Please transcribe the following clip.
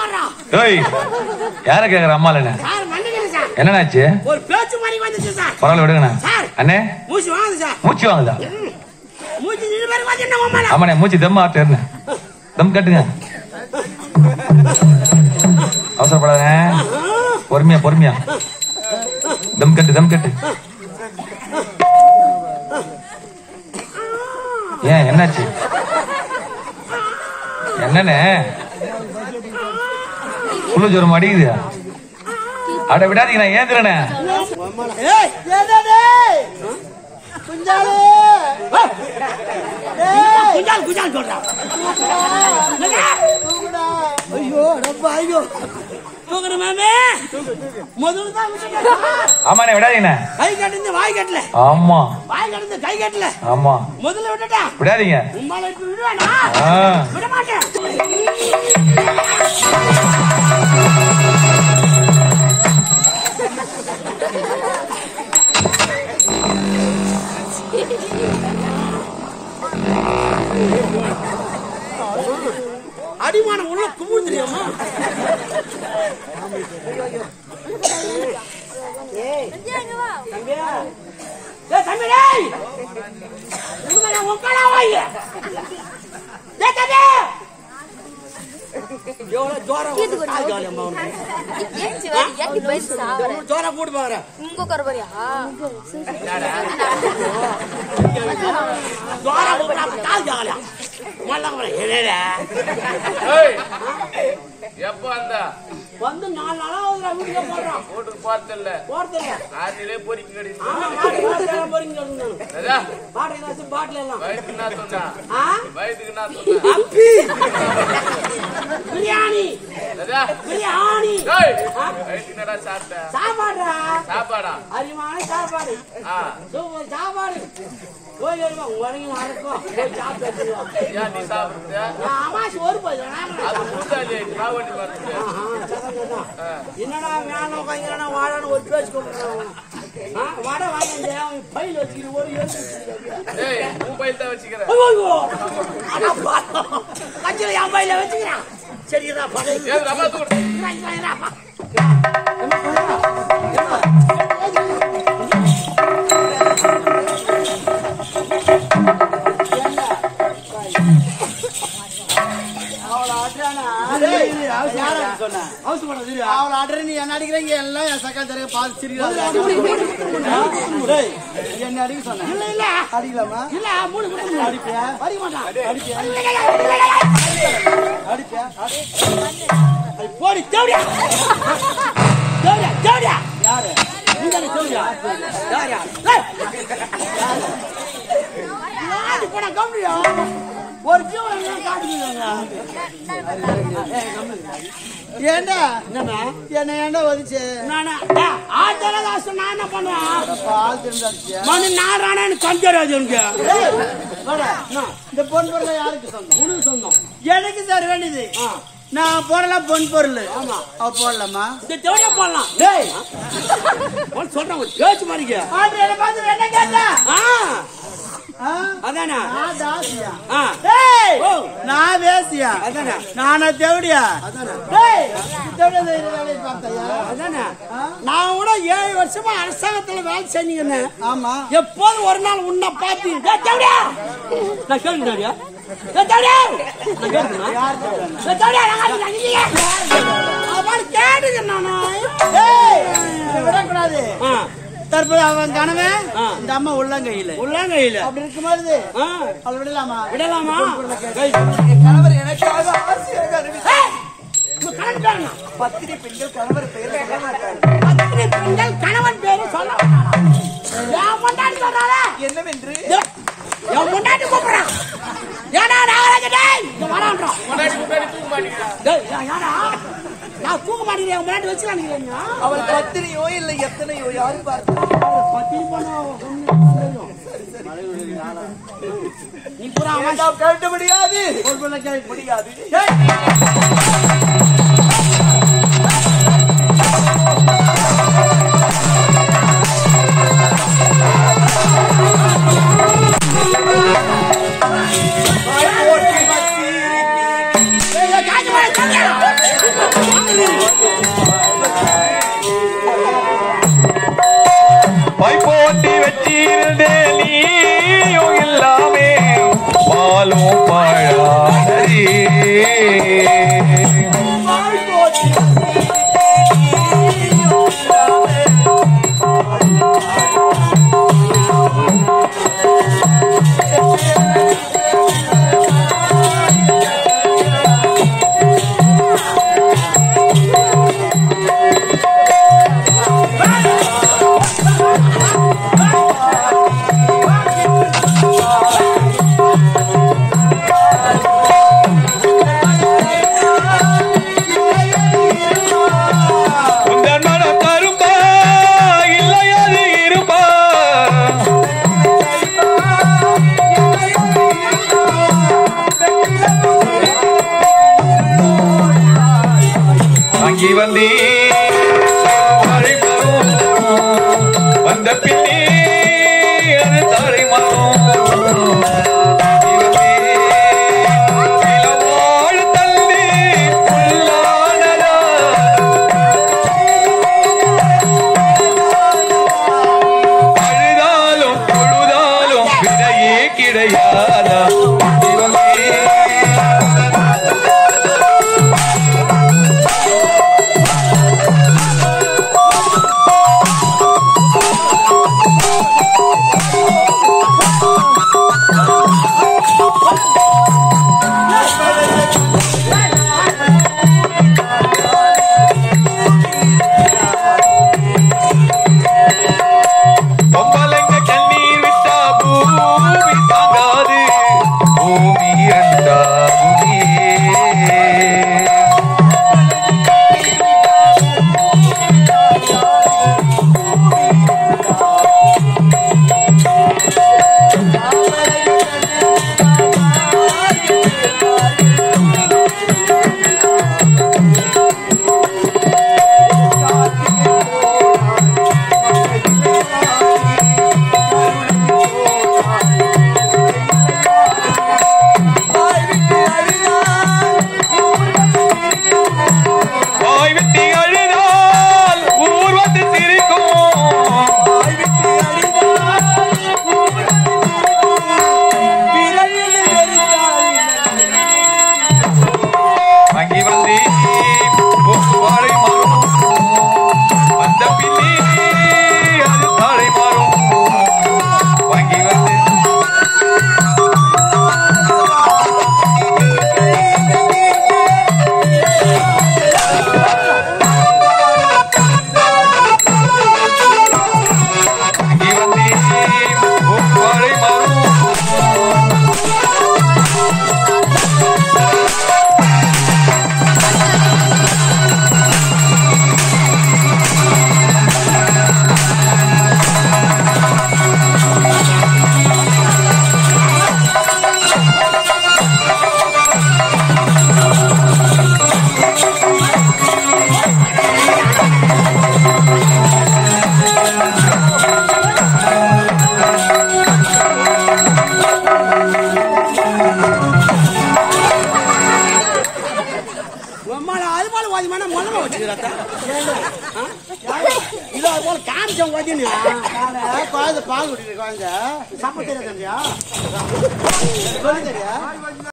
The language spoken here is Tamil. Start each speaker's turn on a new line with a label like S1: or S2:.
S1: போடுறா
S2: ஏய் யார கேக்குற அம்மா இல்ல
S1: சார் மன்னிக்கிறேன் சார்
S2: என்னண்ணாச்சு
S1: ஒரு பேச்சு மாதிரி வந்துச்சு சார்
S2: பரவாயில்ல விடுங்கண்ணா
S1: சார்.
S2: அண்ணே
S1: மூச்சு வாங்குது சார்
S2: மூச்சு வாங்குதா
S1: மூச்சு நின்று பேருக்கு வந்து என்ன மாமா
S2: ஆமாண்ணே மூச்சு தம் ஆட்டேருண்ணே தம் கட்டுங்க அவசரப்படாத பொறுமையா பொறுமையா தம் கட்டு தம் கட்டு ஏன் என்னாச்சு என்னண்ணே குழு ஜோரம் அடிக்குது அட விடாதீங்க நான் ஏந்துறேனே
S1: ஏய் குஞ்சாலு குஞ்சால் குஞ்சால் சொல்றா ஐயோ ரொம்ப ஐயோ தூக்குற மாமே முதல்ல தான் விட்டுட்டேன்.
S2: ஆமாண்ணே விடாதீங்கண்ணே
S1: கை கட்டுந்து வாய் கட்டல
S2: ஆமா
S1: வாய் கட்டுந்து கை கட்டல
S2: ஆமா
S1: முதல்ல விட்டுட்டா
S2: விடாதீங்க
S1: உம்மால இப்ப விடுவேனா
S2: ஆ.
S1: விட மாட்டேன் அடிமானம் உள்ள கும்பிடு தெரியுமா ஏய் தம்பி டேய் உங்களை உங்களா வாங்க டேய் தம்பி எவ்வளவு ஜோரம் வருது, கால் காலி அம்மா உனக்கு.
S3: ஏன் சிவாஜி ஏன் இப்படி சாவற
S1: எவ்வளவு ஜோரம் போட்டு பாக்குற
S3: உங்க கருபரியா
S1: ஜோரம் போட்டு அப்ப கால் காலியா மல்லாங்க பாரு, என்னடா?
S4: எப்ப வந்த
S1: வந்து நாலு நாளா ஆகுதுடா, வீட்டுக்கு போடுறான்
S4: வீட்டுக்கு போறதில்ல
S1: போறதில்ல
S4: ஆட்டிலே பொறிக்க கிடையாது
S1: ஆமா மாட்டு மாட்டு எல்லாம் போறீங்க சொல்லுங்க பாட்டில் ஏதாச்சும் பாட்டில் எல்லாம்
S4: வயதுக்கு என்ன சொன்னா
S1: ஆ
S4: வயதுக்கு என்ன சொன்னா
S1: அப்பி பிரியாணி
S4: ராஜா,
S1: பிரியாணி
S4: ஏய், வயதுக்கு என்னடா சாப்பிட்ட
S1: சாப்பாடுறா
S4: சாப்பாடா
S1: அரிமான சாப்பாடு
S4: ஆ
S1: சூப்பர் சாப்பாடு போய் வருவா உடனே நடக்கும் போய் சாப்பிட்டு வந்துருவோம்.
S4: ஏன் நீ சாப்பிடுற
S1: நான் அமாசி ஒரு போய்
S4: அது மூத்தாளி ராவணி வருது
S1: என்னடா மேல உட்காந்து வாடான்னு ஒரு பேச்சு கூப்பிடுறான் வடை வாங்கி அவன் பையில வச்சுக்கிட்டு ஒரு எழுத்து வச்சுக்கிட்டு
S4: ஏய் உன் பையில தான் வச்சுக்கிறேன்
S1: ஐயோ அடா பாத்தா கட்சியில என் பையில வச்சுக்கிறான் சரிடா பகை
S4: ஏன் ரமா தூள்
S5: அவளை ஆடுற நீ என்ன அடிக்கிறீங்க எல்லாம் என் சக்கா தரைய பார்த்து சிரிக்கிறாங்க என்ன அடிக்க சொன்ன
S1: இல்ல இல்ல
S5: அடிக்கலாமா
S1: இல்ல மூணு குடும்பம்
S5: அடிப்பியா
S1: அடிக்க மாட்டான்
S5: அடிப்பியா அடிப்பியா
S1: போடி தேவடியா தேவடியா தேவடியா
S5: யாரு
S1: நீ தானே தேவடியா யாரா யாரு போடா கம்மியா ஒரு ஜீவன் எல்லாம் காட்டுவீங்க
S5: ஏண்டா
S1: என்னண்ணா
S5: என்ன ஏண்டா வந்துச்சு
S1: நானா ஆட்டோல தாசம் நான் என்ன பண்ணுவேன்
S5: பால் திருந்தாச்சு
S1: மணி நாராயணன் எனக்கு கஞ்சராஜ் எனக்கு
S5: இந்த பொன் பொருள் யாருக்கு சொந்தம்
S1: உனக்கு சொந்தம்
S5: எனக்கு சார் வேண்டியது
S1: ஆ.
S5: நான் போடலாம் பொன் பொருள்
S1: ஆமா.
S5: அவ போடலாமா
S1: இந்த தேவடியா போடலாம் டேய் உனக்கு சொல்றேன் ஒரு பேச்சு மாதிரிங்க
S5: ஆண்டு என்ன பார்த்து என்ன கேட்டா
S1: ஆ
S5: ஆ?
S1: அதானே
S5: நான் தாசியா
S1: ஆ
S5: ஏய்
S1: ஓ
S5: நான் வேசியா
S1: அதானே
S5: நானா தேவடியா
S1: அதானே
S5: டேய் தேவடியா செய்யற வேலையை பார்த்தையா
S1: அதானே நான் கூட ஏழு வருஷமா அரசாங்கத்துல வேலை செஞ்சீங்கன்னு
S5: ஆமா
S1: எப்போதும் ஒரு நாள் உன்னை பார்த்து டேய் தேவடியா நான் கேட்டுக்கிட்டாரியா டேய் தேவடியா நான் கேட்டுக்கணும்
S5: யார் தேவடியா
S1: டேய் தேவடியா நான் கேட்டுக்கிறேன் அவன் கேட்டுங்க நானு
S5: ஏய் இதை விடக்கூடாது
S1: ஆ
S5: தற்போது அவன் கணவன்
S1: ஆ.
S5: இந்த அம்மா உள்ளங்கையில
S1: உள்ளங்கையில
S5: அப்படி இருக்கும்போது
S1: ஆ
S5: அவளை விடலாமா
S1: விடலாமா
S5: என் கணவர் எனக்காக ஆசையாக அறிவித்தார்.
S1: ஏய், உங்க கணவன் பேர் என்ன?
S5: பத்தினி பெண்கள் கணவர் பெயர் சொல்ல மாட்டார்
S1: பத்தினி பெண்கள் கணவன் பேரு சொல்ல மாட்டாரா? என் பொண்டாட்டி சொல்றாரா?
S5: என்னவென்று
S1: என் என் பொண்டாட்டி கூப்பிடுறான். ஏடா நாகராஜ டேய், இங்க வாடான்றான்.
S4: முன்னாடி முன்னாடி தூக்க மாட்டேங்கிறேன்
S1: டேய், ஏன் ஏடா? நான் தூக்க மாட்டேங்கிறேன், என் பொண்டாட்டி வச்சுக்கலாம் நீங்க.
S5: அவள் பத்தினியோ இல்லை எத்தனையோ யாரு பார்த்து
S1: பத்தினி பொண்ணு ஒண்ணு தெரியும். நீ பூரா அவன்
S5: நாம் கேட்க முடியாது ஒரு பிள்ளை கேட்க முடியாது
S1: ஏய், ஏய், காஞ்ச மரம், காஞ்ச.
S2: மைப்போட்டி வச்சிருந்தேன் நீயும் இல்லாமே பாலும் பழாதே உந்தன் மன கரும்பா இல்லையாது இருப்பா அங்கி வந்தே மழை வரும் வந்த பின்னே அது தாரை மரம் அங்கி வந்தே இளவாழ் தள்ளி புல்லானதா அழுதாலும் தொழுதாலும் விடையே கிடையாதா தெய்வமே. பொம்பளைங்க கண்ணீர் விட்டா பூமி தாங்காது பூமி இரண்டாகுமே வாய் விட்டு அழுதால் ஊர் வந்து சிரிக்கும் அங்கி வந்து வாழை மாறும் அந்த பின்னே அது தாழை மாறும் வாங்கி வந்து அங்கி வந்து வாழை மாறும்
S5: உம்மால அது போல வாதிமான மொழமா வச்சுக்கிறாத்தா இது அது போல காமிச்சம் வாதினியா குழந்தை பால் குடிக்கிற குழந்தை சாப்பிட தெரியாதா சொல்லி தெரியா